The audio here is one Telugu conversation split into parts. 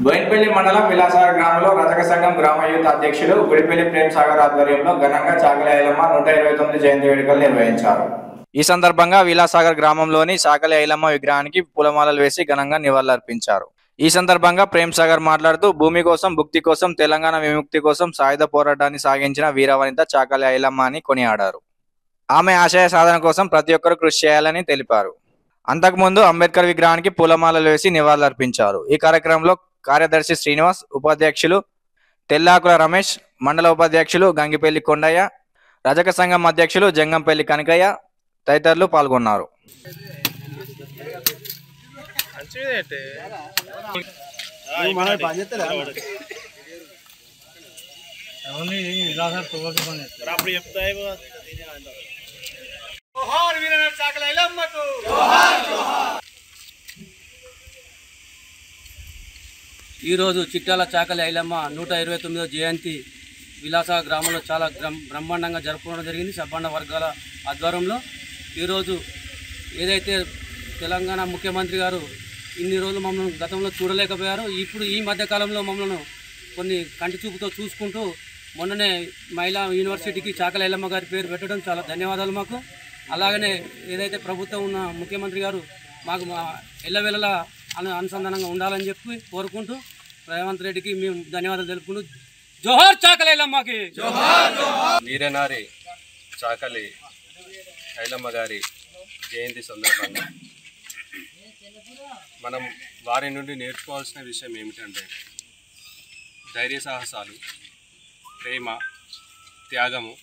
బోయినపల్లి మండలం విలాసాగర్ గ్రామంలో రజక సంఘం గ్రామ యూత్ అధ్యక్షులు గుడిపల్లి ప్రేమ్ సాగర్ ఆధ్వర్యంలో ఘనంగా చాకలి ఐలమ్మ నూట ఇరవై తొమ్మిది జయంతి వేడుకలు నిర్వహించారు ఈ సందర్భంగా విలాసాగర్ గ్రామంలోని సాకలి ఐలమ్మ విగ్రహానికి పూలమాలలు వేసి ఘనంగా నివాళులర్పించారు ఈ సందర్భంగా ప్రేమ్ సాగర్ మాట్లాడుతూ భూమి కోసం భుక్తి కోసం తెలంగాణ విముక్తి కోసం సాయుధ పోరాటాన్ని సాగించిన వీరవనిత చాకలి ఐలమ్మ అని కొనియాడారు ఆమె ఆశయ సాధన కోసం ప్రతి ఒక్కరూ కృషి చేయాలని తెలిపారు అంతకుముందు అంబేద్కర్ విగ్రహానికి పూలమాలలు వేసి నివాళులర్పించారు ఈ కార్యక్రమంలో కార్యదర్శి శ్రీనివాస్ ఉపాధ్యక్షులు తెల్లాకుల రమేష్ మండల ఉపాధ్యక్షులు గంగిపల్లి కొండయ్య రజక సంఘం అధ్యక్షులు జంగంపల్లి కనకయ్య తదితరులు పాల్గొన్నారు ఈరోజు చిట్టాల చాకలి ఐలమ్మ నూట ఇరవై తొమ్మిదో జయంతి విలాస గ్రామంలో చాలా గ్రం- బ్రహ్మాండంగా జరుపుకోవడం జరిగింది సబ్బండ వర్గాల ఆధ్వర్యంలో ఈరోజు ఏదైతే తెలంగాణ ముఖ్యమంత్రి గారు ఇన్ని రోజులు మమ్మల్ని గతంలో చూడలేకపోయారు ఇప్పుడు ఈ మధ్య కాలంలో మమ్మల్ని కొన్ని కంటి చూపుతో చూసుకుంటూ మొన్ననే మహిళా యూనివర్సిటీకి చాకలి ఐలమ్మ గారి పేరు పెట్టడం చాలా ధన్యవాదాలు మాకు అలాగనే ఏదైతే ప్రభుత్వం ఉన్న ముఖ్యమంత్రి గారు మాకు మా ఎల్లవేళలా అను అనుసంధానంగా ఉండాలని చెప్పి కోరుకుంటూ రేవంత్ రెడ్డికి మేము ధన్యవాదాలు తెలుపుకుంటూ జోహార్ చాకలైలమ్మకి వీరనారి చాకలి ఐలమ్మ గారి జయంతి సందర్భంగా మనం వారి నుండి నేర్చుకోవాల్సిన విషయం ఏమిటంటే ధైర్య సాహసాలు ప్రేమ త్యాగము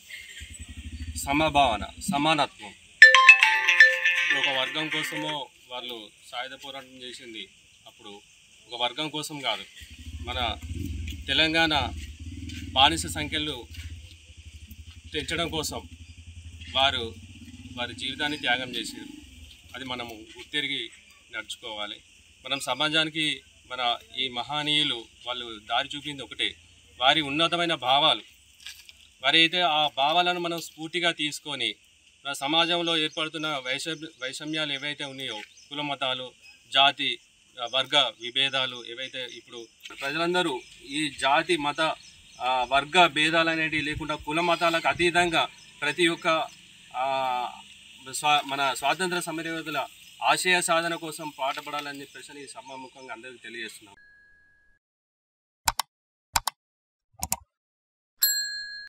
సమభావన సమానత్వం ఇప్పుడు ఒక వర్గం కోసమో వాళ్ళు సాయుధ పోరాటం చేసింది అప్పుడు ఒక వర్గం కోసం కాదు మన తెలంగాణ బానిస సంఖ్యలు పెంచడం కోసం వారు వారి జీవితాన్ని త్యాగం చేశారు అది మనము గుర్తిరిగి నడుచుకోవాలి మనం సమాజానికి మన ఈ మహనీయులు వాళ్ళు దారి చూపింది ఒకటే వారి ఉన్నతమైన భావాలు వారి అయితే ఆ భావాలను మనం స్ఫూర్తిగా తీసుకొని మన సమాజంలో ఏర్పడుతున్న వైష వైషమ్యాలు ఏవైతే ఉన్నాయో కుల మతాలు జాతి ఆ, వర్గ విభేదాలు ఏవైతే ఇప్పుడు ప్రజలందరూ ఈ జాతి మత ఆ, వర్గ భేదాలు అనేటివి లేకుండా కుల మతాలకు అతీతంగా ప్రతి ఒక్క ఆ, స్వా మన స్వాతంత్ర సమరయోధుల ఆశయ సాధన కోసం పాటుపడాలని చెప్పేసి ఈ సభాముఖంగా అందరికీ తెలియజేస్తున్నాం